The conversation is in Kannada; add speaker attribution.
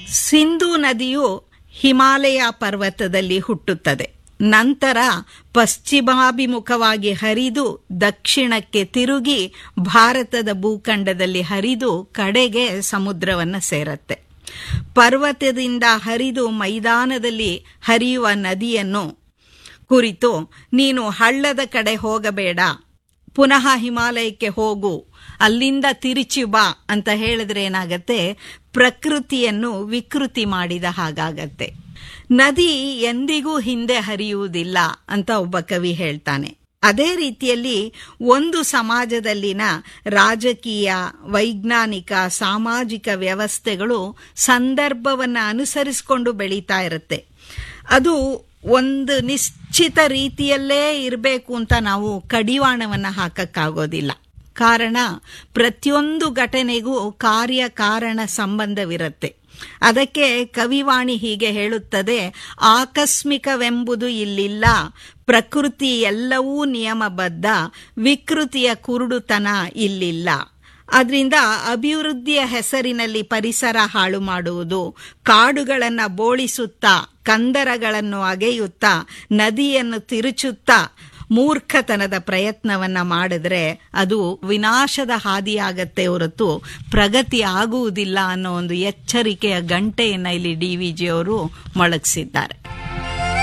Speaker 1: ಸಿಂಧೂ ನದಿಯು ಹಿಮಾಲಯ ಪರ್ವತದಲ್ಲಿ ಹುಟ್ಟುತ್ತದೆ ನಂತರ ಪಶ್ಚಿಮಾಭಿಮುಖವಾಗಿ ಹರಿದು ದಕ್ಷಿಣಕ್ಕೆ ತಿರುಗಿ ಭಾರತದ ಭೂಖಂಡದಲ್ಲಿ ಹರಿದು ಕಡೆಗೆ ಸಮುದ್ರವನ್ನು ಸೇರತ್ತೆ ಪರ್ವತದಿಂದ ಹರಿದು ಮೈದಾನದಲ್ಲಿ ಹರಿಯುವ ನದಿಯನ್ನು ಕುರಿತು ನೀನು ಹಳ್ಳದ ಕಡೆ ಹೋಗಬೇಡ ಪುನಃ ಹಿಮಾಲಯಕ್ಕೆ ಹೋಗು ಅಲ್ಲಿಂದ ತಿರುಚಿ ಬಾ ಅಂತ ಹೇಳಿದ್ರೆ ಏನಾಗತ್ತೆ ಪ್ರಕೃತಿಯನ್ನು ವಿಕೃತಿ ಮಾಡಿದ ಹಾಗಾಗತ್ತೆ ನದಿ ಎಂದಿಗೂ ಹಿಂದೆ ಹರಿಯುವುದಿಲ್ಲ ಅಂತ ಒಬ್ಬ ಕವಿ ಹೇಳ್ತಾನೆ ಅದೇ ರೀತಿಯಲ್ಲಿ ಒಂದು ಸಮಾಜದಲ್ಲಿನ ರಾಜಕೀಯ ವೈಜ್ಞಾನಿಕ ಸಾಮಾಜಿಕ ವ್ಯವಸ್ಥೆಗಳು ಸಂದರ್ಭವನ್ನು ಅನುಸರಿಸಿಕೊಂಡು ಬೆಳೀತಾ ಇರುತ್ತೆ ಅದು ಒಂದು ನಿಶ್ಚಿತ ರೀತಿಯಲ್ಲೇ ಇರಬೇಕು ಅಂತ ನಾವು ಕಡಿವಾಣವನ್ನು ಹಾಕಕ್ಕಾಗೋದಿಲ್ಲ ಕಾರಣ ಪ್ರತಿಯೊಂದು ಘಟನೆಗೂ ಕಾರ್ಯ ಕಾರಣ ಸಂಬಂಧವಿರುತ್ತೆ ಅದಕ್ಕೆ ಕವಿವಾಣಿ ಹೀಗೆ ಹೇಳುತ್ತದೆ ಆಕಸ್ಮಿಕವೆಂಬುದು ಇಲ್ಲಿಲ್ಲ ಪ್ರಕೃತಿ ಎಲ್ಲವೂ ನಿಯಮಬದ್ಧ ವಿಕೃತಿಯ ಕುರುಡುತನ ಇಲ್ಲಿಲ್ಲ ಅದರಿಂದ ಅಭಿವೃದ್ಧಿಯ ಹೆಸರಿನಲ್ಲಿ ಪರಿಸರ ಹಾಳು ಮಾಡುವುದು ಕಾಡುಗಳನ್ನು ಬೋಳಿಸುತ್ತಾ ಕಂದರಗಳನ್ನು ಅಗೆಯುತ್ತಾ ನದಿಯನ್ನು ತಿರುಚುತ್ತಾ ಮೂರ್ಖತನದ ಪ್ರಯತ್ನವನ್ನ ಮಾಡಿದ್ರೆ ಅದು ವಿನಾಶದ ಹಾದಿಯಾಗತ್ತೆ ಹೊರತು ಪ್ರಗತಿ ಆಗುವುದಿಲ್ಲ ಅನ್ನೋ ಒಂದು ಎಚ್ಚರಿಕೆಯ ಗಂಟೆಯನ್ನ ಇಲ್ಲಿ ಡಿ ವಿ ಜಿ ಅವರು ಮೊಳಗಿಸಿದ್ದಾರೆ